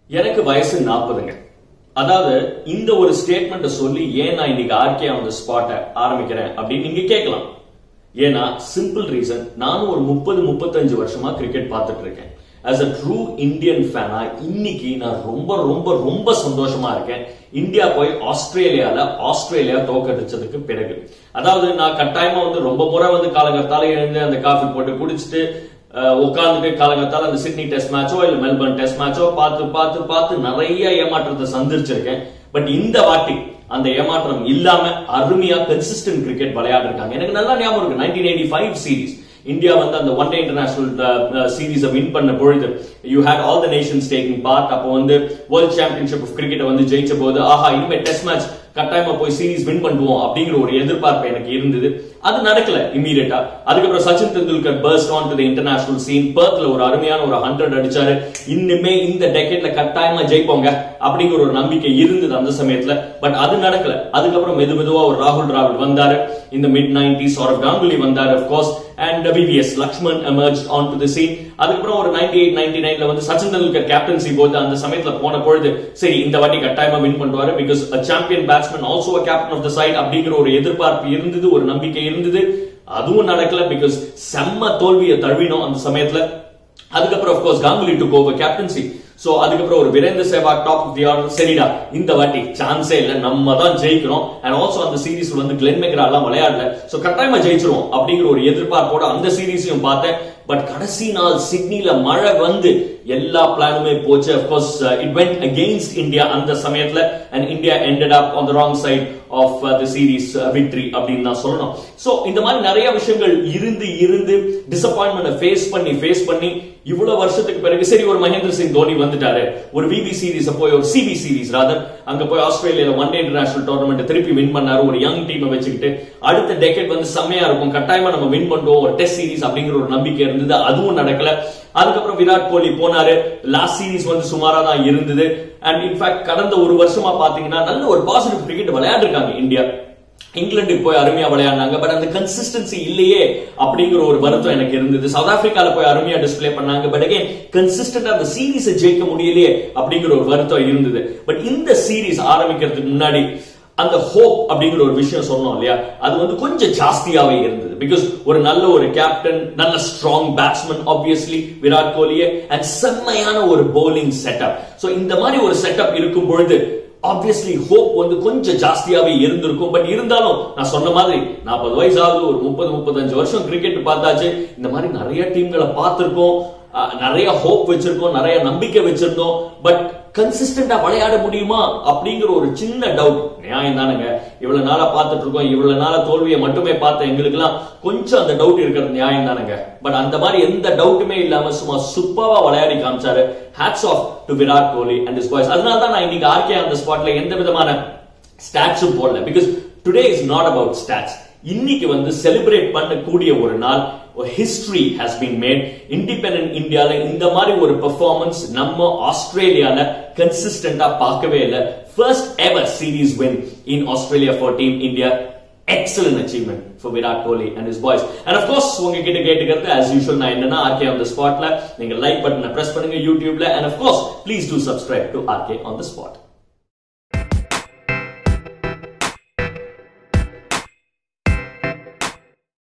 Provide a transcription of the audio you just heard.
எனக்கு வயசு நாற்பதுங்க அதாவது இந்த ஒரு ஸ்டேட்மெண்ட் சொல்லி ஏன் நான் இன்னைக்கு ஆர்கே ஆன் த ஸ்பாட்டை ஆரம்பிக்கிறேன் அப்படின்னு நீங்க கேட்கலாம் ஏன்னா சிம்பிள் ரீசன் நானும் ஒரு முப்பது முப்பத்தஞ்சு வருஷமா கிரிக்கெட் பார்த்துட்டு இருக்கேன் ஆஸ் அ ட்ரூ இந்தியன் ஃபேனா இன்னைக்கு நான் ரொம்ப ரொம்ப ரொம்ப சந்தோஷமா இருக்கேன் இந்தியா போய் ஆஸ்திரேலியால ஆஸ்திரேலியா தோக்கடிச்சதுக்கு பிறகு அதாவது நான் கட்டாயமா வந்து ரொம்ப முறை வந்து காலங்கத்தால எழுந்து அந்த காஃபி போட்டு குடிச்சிட்டு உட்காந்துட்டு காலங்கத்தால அந்த சிட்னி டெஸ்ட் மேட்சோ இல்ல மெல்பர்ன் டெஸ்ட் மேட்சோ பார்த்து பார்த்து பார்த்து நிறைய ஏமாற்றத்தை சந்திச்சிருக்கேன் பட் இந்த வாட்டி அந்த ஏமாற்றம் இல்லாம அருமையா கன்சிஸ்டன்ட் கிரிக்கெட் விளையாடிருக்காங்க எனக்கு நல்லா ஞாபகம் இருக்கு nineteen eighty five series India வந்து அந்த ஒன் டே இன்டர்நேஷனல் சீரீஸை வின் பண்ண பொழுது you had all the nations taking part அப்போ வந்து வேர்ல்ட் சாம்பியன்ஷிப் ஆஃப் கிரிக்கெட் வந்து ஜெயிச்ச போது ஆஹா இனிமே டெஸ்ட் மேட்ச் கட்டாயமா போய் சீரீஸ் வின் பண்ணுவோம் அப்படிங்கிற ஒரு எதிர்பார்ப்பு எனக்கு இருந்தது அது நடக்கல இம்மீடியட்டா அதுக்கப்புறம் Sachin Tendulkar first on to international scene பர்த்ல ஒரு அருமையான ஒரு ஹண்ட்ரட் அடிச்சாரு இன்னுமே இந்த டெக்கெட்ல கட்டாயமா ஜெயிப்போங்க அப்படிங்கிற ஒரு நம்பிக்கை இருந்தது அந்த சமயத்துல பட் அது நடக்கல அதுக்கப்புறம் மெது மெதுவா ஒரு ராகுல் டிராவிட் வந்தாரு இந்த மிட் நைன்டி சௌரவ் காங்குலி வந்தாரு of course and VVS Laxman emerge on to the scene அதுக்கப்புறம் ஒரு நைன்டி எயிட் நைன்டி நைன்ல வந்து சச்சின் தெண்டுல்கர் கேப்டன்சி போது அந்த சமயத்துல போன பொழுது சரி இந்த வாட்டி கட்டாயமா வின் பண்ணுவாரு because champion batsman also captain of the side அப்படிங்கிற ஒரு எதிர்பார்ப்பு இருந்தது ஒரு நம்பிக்கை இருந்தது அதுவும் நடக்கல பிகாஸ் செம்ம தோல்வியை தழுவினோம் அந்த சமயத்துல அதுக்கப்புறம் course Ganguly took over captaincy so அதுக்கப்புறம் ஒரு Virender Sehwag top of the order சரிடா இந்த வாட்டி சான்ஸே இல்ல நம்ம தான் ஜெயிக்கிறோம் அண்ட் ஆல்சோ அந்த சீரீஸ் வந்து கிளென் மேக்கரா எல்லாம் விளையாடல சோ கட்டாயமா ஜெயிச்சிருவோம் அப்படிங்கிற ஒரு எதிர்பார்ப்போட அந்த சீரீஸையும் பார்த்தேன் பட் கடைசி நாள் சிட்னில மழை வந்து எல்லா பிளானுமே போச்சு of course it went against India அந்த சமயத்துல and India ended up on the wrong side of the series victory அப்படின்னு தான் சொல்லணும் சோ இந்த மாதிரி நிறைய விஷயங்கள் இருந்து இருந்து டிசப்பாயின்மெண்ட் ஃபேஸ் பண்ணி ஃபேஸ் பண்ணி இவ்வளவு வருஷத்துக்கு பிறகு சரி ஒரு மகேந்திர சிங் தோனி வந்துட்டாரு ஒரு விபி சீரீஸ் போய் ஒரு சிபி சீரீஸ் ராதர் அங்க போய் ஆஸ்திரேலியால ஒன் டே இன்டர்நேஷனல் டோர்னமெண்ட் திருப்பி வின் பண்ணாரு ஒரு யங் டீமை வச்சுக்கிட்டு அடுத்த டெக்கெட் வந்து செம்மையா இருக்கும் கட்டாயமா நம்ம வின் பண்ணுவோம் ஒரு டெஸ்ட் சீரீஸ் அப்படிங்கிற ஒரு நம்பிக்கை இருந்தது அதுவும் நடக்கல அதுக்கப்புறம் விராட் கோலி போனாரு லாஸ்ட் சீரீஸ் வந்து சுமாரா தான் இருந்தது அண்ட் இன்ஃபேக்ட் கடந்த ஒரு வருஷமா பாத்தீங்கன்னா நல்ல ஒரு பாசிட்டிவ் கிரிக்கெட் விளையாடுறாங்க இந்தியா இங்கிலாந்துக்கு போய் அருமையா விளையாடினாங்க பட் அந்த கன்சிஸ்டன்சி இல்லையே அப்படிங்கிற ஒரு வருத்தம் எனக்கு இருந்தது சவுத் ஆப்பிரிக்கால போய் அருமையா டிஸ்பிளே பண்ணாங்க பட் அகைன் கன்சிஸ்டன்டா அந்த சீரீஸ் ஜெயிக்க முடியலையே அப்படிங்கிற ஒரு வருத்தம் இருந்தது பட் இந்த சீரீஸ் ஆரம்பிக்கிறதுக்கு முன்னாடி அந்த ஹோப் அப்படிங்கிற ஒரு விஷயம் சொன்னோம் இல்லையா அது வந்து கொஞ்சம் ஜாஸ்தியாவே இருந்தது பிகாஸ் ஒரு நல்ல ஒரு கேப்டன் நல்ல ஸ்ட்ராங் பேட்ஸ்மேன் ஆப்வியஸ்லி விராட் கோலியே அண்ட் செம்மையான ஒரு போலிங் செட்டப் சோ இந்த மாதிரி ஒரு செட்டப் இருக்கும் பொழுது ஆப்வியஸ்லி ஹோப் வந்து கொஞ்சம் ஜாஸ்தியாவே இருந்திருக்கும் பட் இருந்தாலும் நான் சொன்ன மாதிரி நாற்பது வயசு ஆகுது ஒரு முப்பது முப்பத்தஞ்சு வருஷம் கிரிக்கெட் பார்த்தாச்சு இந்த மாதிரி நிறைய டீம்களை பார்த்திருக்கோம் நிறைய ஹோப் வச்சிருக்கோம் நிறைய நம்பிக்கை வச்சிருந்தோம் பட் கன்சிஸ்டண்டா விளையாட முடியுமா அப்படிங்கிற ஒரு சின்ன டவுட் நியாயம் தானுங்க இவ்வளவு நாளா பார்த்துட்டு இருக்கோம் இவ்வளவு நாளா தோல்வியை மட்டுமே பார்த்த எங்களுக்கு எல்லாம் கொஞ்சம் அந்த டவுட் இருக்கிறது நியாயம் தானுங்க பட் அந்த மாதிரி எந்த டவுட்டுமே இல்லாம சும்மா சூப்பரா விளையாடி காமிச்சாரு hats off to Virat Kohli and his boys அதனால தான் நான் இன்னைக்கு ஆர்கே அந்த ஸ்பாட்ல எந்த விதமான ஸ்டாட்ஸும் போடல because today is not about stats இன்னைக்கு வந்து செலிப்ரேட் பண்ணக்கூடிய ஒரு நாள் history has been made independent இந்தியால இந்த மாதிரி ஒரு பெர்ஃபார்மன்ஸ் நம்ம ஆஸ்திரேலியால கன்சிஸ்டன்டா பார்க்கவே இல்லை first ever series win in Australia for team India excellent achievement for Virat Kohli and his boys and of course உங்ககிட்ட கேட்டுக்கிறது ஆஸ் யூஷுவல் நான் என்னன்னா ஆர்கே ஆன் த ஸ்பாட்ல நீங்க லைக் பட்டனை பிரஸ் பண்ணுங்க யூடியூப்ல and of course please do subscribe to R K on the spot